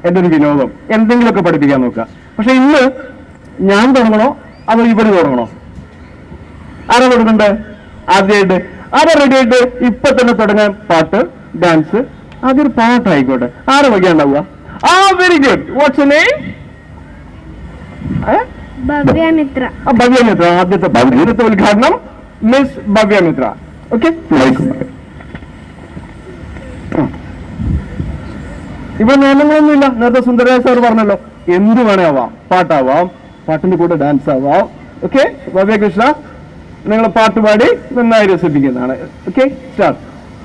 എന്റെ ഒരു വിനോദം എന്തെങ്കിലുമൊക്കെ പഠിപ്പിക്കാൻ നോക്കുക പക്ഷെ ഇന്ന് ഞാൻ തുടങ്ങണോ അതോ ഇവര് തുടങ്ങണോ ആരാ തുടങ്ങണ്ടേ ആദ്യമായിട്ട് ആരാ റെഡി ആയിട്ട് ഇപ്പൊ തന്നെ തുടങ്ങാൻ പാട്ട് ഡാൻസ് ആദ്യം ഒരു പാട്ടായിക്കോട്ടെ ആരാ വയ്യ ഉണ്ടാവുക ആ very good what's name Bhavyamitra ആ ഭവ്യമിത്ര ആദ്യത്തെ ആദ്യത്തെ ഉദ്ഘാടനം മിസ് ഭവ്യമിത്ര ഓക്കെ ഇവിടെ നിയമങ്ങളൊന്നുമില്ല നേരത്തെ സുന്ദരരാജ സാർ പറഞ്ഞല്ലോ എന്ത് വേണേ ആവാം പാട്ടാവാം പാട്ടിന്റെ കൂടെ ഡാൻസ് ആവാം ഓക്കെ ഭവ്യകൃഷ്ണ നിങ്ങൾ പാട്ട് പാടി നന്നായി രസിപ്പിക്കുന്നതാണ് ഓക്കെ സ്റ്റാർട്ട്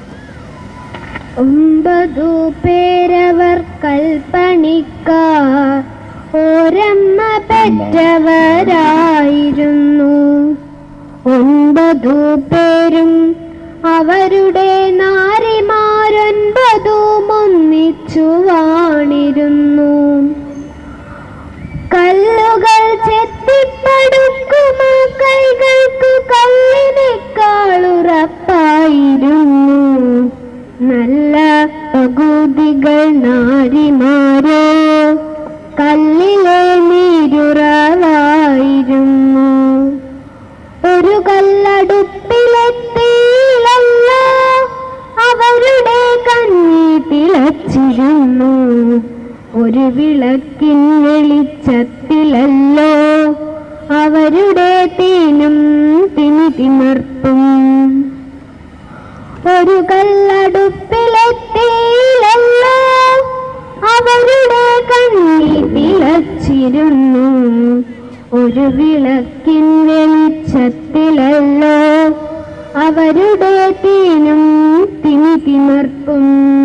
ഒമ്പതു പേരവർ കൽപ്പണിക്കാർ ഒരമ്മ പെറ്റവരായിരുന്നു ഒൻപതു പേരും അവരുടെ നാരിമാരൊൻപതും ഒന്നിച്ചു വാണിരുന്നു കല്ലുകൾ ചെത്തിപ്പടുക്കും ആ കൈകൾക്കു കല്ലിനേക്കാളുറപ്പായിരുന്നു നല്ല പകുതികൾ നാരിമാരോ കല്ലിലെ നീരുറവായിരുന്നു ഒരു കല്ലടുപ്പിലെത്തിയിലല്ല അവരുടെ കണ്ണി തിളച്ചിരുന്നു ഒരു വിളക്കിൻ വെളിച്ചത്തിലല്ലോ അവരുടെ തീനും തിനി തിമർപ്പും ഒരു കല്ലടുപ്പിലെത്തിയിലല്ലോ അവരുടെ കണ്ണി തിളച്ചിരുന്നു ഒരു വിളക്കിൻ വെളിച്ചത്തിലല്ലോ അവരുടെ തീനും തിനി തിമർപ്പും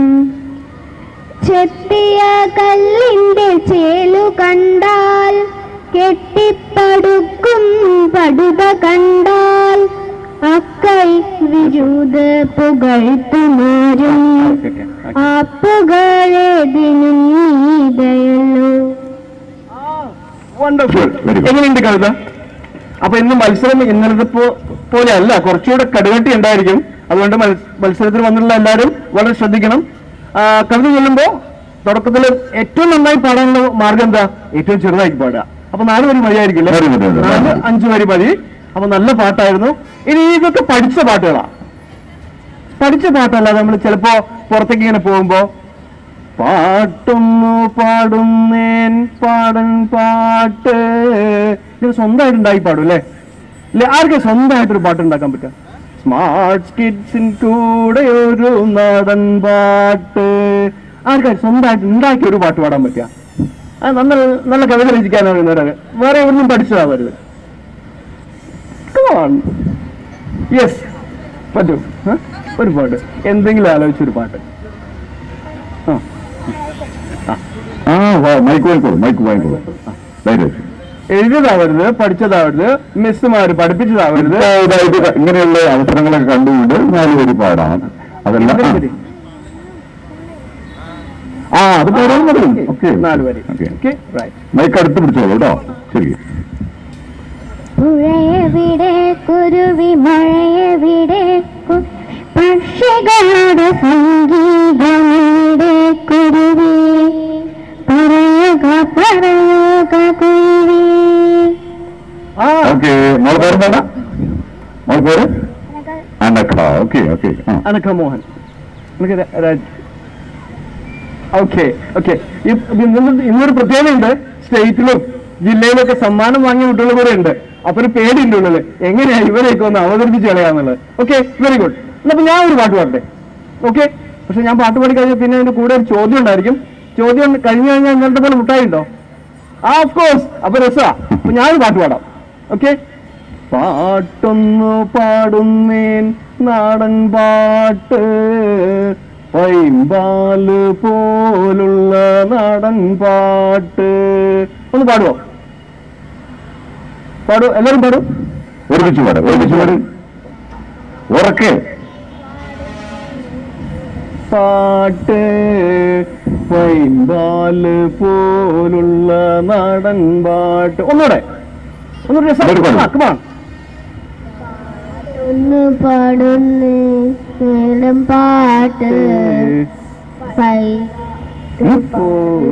ചെത്തിയ കല്ലിന്റെ ചേലു കണ്ടാൽ കെട്ടിപ്പടുക്കും പടുത കണ്ടാൽ അക്കൈ വിരുദ പുകഴ്ത്തുമാരും ആ പുകഴേതിനും നീതയല്ലോ വണ്ടർഫുൾ Very good. എങ്ങനെയുണ്ട് കവിത അപ്പൊ ഇന്ന് മത്സരം ഇന്നലത്തെ പോ- പോലെ അല്ല കുറച്ചുകൂടെ കടുകട്ടി ഉണ്ടായിരിക്കും അതുകൊണ്ട് മത്സ- മത്സരത്തിൽ വന്നിട്ടുള്ള എല്ലാവരും വളരെ ശ്രദ്ധിക്കണം ആ, കവിത ചൊല്ലുമ്പോ തുടക്കത്തിൽ ഏറ്റവും നന്നായി പാടാനുള്ള മാർഗം എന്താ ഏറ്റവും ചെറുതാക്കി പാടുക അപ്പൊ നാല് വരി മതിയായിരിക്കില്ലേ മതി, മതി, മതി. നാല് അഞ്ചു വരി മതി അപ്പൊ നല്ല പാട്ടായിരുന്നു ഇനി ഇതൊക്കെ പഠിച്ച പാട്ടുകളാ പഠിച്ച പാട്ടല്ല നമ്മൾ ചിലപ്പോ പുറത്തേക്ക് ഇങ്ങനെ പോകുമ്പോ പാട്ടൊന്നു പാടുന്നേൻ പാടൻ പാട്ട് ഇത് സ്വന്തമായിട്ട് ഉണ്ടായി പാടും അല്ലേ ഇല്ല ആർക്കും സ്വന്തമായിട്ടൊരു പാട്ട് ഉണ്ടാക്കാൻ പറ്റുക സ്മാർട്ട് കിഡ്സിൻ കൂടെ ഒരു നാടൻ പാട്ട് ആർക്കാർ സ്വന്തമായിട്ട് ഉണ്ടാക്കിയ ഒരു പാട്ട് പാടാൻ പറ്റുക അത് നല്ല നല്ല കവിത രചിക്കാൻ അറിയുന്നവരാണ് വേറെ എവിടുന്നും പഠിച്ചതാവരുത് യെസ് പറ്റും ആ? ഒരു പാട്ട് എന്തെങ്കിലും ആലോചിച്ചൊരു പാട്ട് ആ ആ വാ മൈക്ക് വാങ്ങിക്കോളൂ മൈക്ക് വാങ്ങിക്കോളൂ ധൈര്യം എഴുതിയതാവരുത് പഠിച്ചതാവരുത് മിസ്സുമാര് പഠിപ്പിച്ചതാവരുത് ഇതായിട്ട് ഇങ്ങനെയുള്ള അവസരങ്ങളൊക്കെ കണ്ടുകൊണ്ട് നാല് പേര് പാടാം അതല്ല എന്തെങ്കിലും മതി. ആ അത് പാടാൻ പറയും ഓക്കെ നാല് വരി ഓക്കെ ഓക്കെ റൈറ്റ് മൈക്ക് അടുത്ത് പിടിച്ചോളൂ കേട്ടോ ശരി പുഴയെവിടെ കുരുവി മഴയെവിടെ കു- പക്ഷികളുടെ സംഗീതമെവിടെ കുരുവി പറയുക പറയുക കുരുവി ആ ഓക്കെ മോളെ പേര് എന്താ മോളെ പേര് അനക്ക ഓക്കെ ഓക്കെ ആ അനക്ക മോഹൻ ഓക്കെ ഓക്കെ ഇന്നൊരു പ്രത്യേകതയുണ്ട് സ്റ്റേറ്റിലും ജില്ലയിലൊക്കെ സമ്മാനം വാങ്ങിയ കുട്ടികൾ കൂടെ ഉണ്ട് അപ്പൊ ഒരു പേടിയുണ്ട് ഉള്ളില് എങ്ങനെയാ ഇവരെയൊക്കെ ഒന്ന് അവതരിപ്പിച്ച് കളയാന്നുള്ളത് ഓക്കെ വെരി ഗുഡ് എന്നപ്പോ ഞാൻ ഒരു പാട്ട് പാടട്ടെ ഓക്കെ പക്ഷെ ഞാൻ പാട്ട് പാടി കഴിഞ്ഞാൽ പിന്നെ അതിന്റെ കൂടെ ഒരു ചോദ്യം ഉണ്ടായിരിക്കും ചോദ്യം കഴിഞ്ഞു കഴിഞ്ഞാൽ ഇന്നലത്തെ പോലെ മുട്ടായി ഉണ്ടോ ആ ഓഫ് കോഴ്സ് അപ്പൊ രസാ അപ്പൊ ഞാനൊരു പാട്ട് പാടാം ഓക്കെ പാട്ടൊന്നു പാടുന്നേൻ നാടൻ പാട്ട് പൈമ്പാല് പോലുള്ള നാടൻ പാട്ട് ഒന്ന് പാടുവോ പാടൂ എല്ലാരും പാടൂ ഒരുമിച്ച് പാട് ഒരുമിച്ച് പാട് ഉറക്കെ പാട്ട് പൈമ്പാല് പോലുള്ള നാടൻ പാട്ട് ഒന്നുകൂടെ ഒന്നുകൂടെ രസം ഒരു പാട്. come on. ഒന്ന് പാടുന്നു നീളം പാട്ട് പൈ പോ-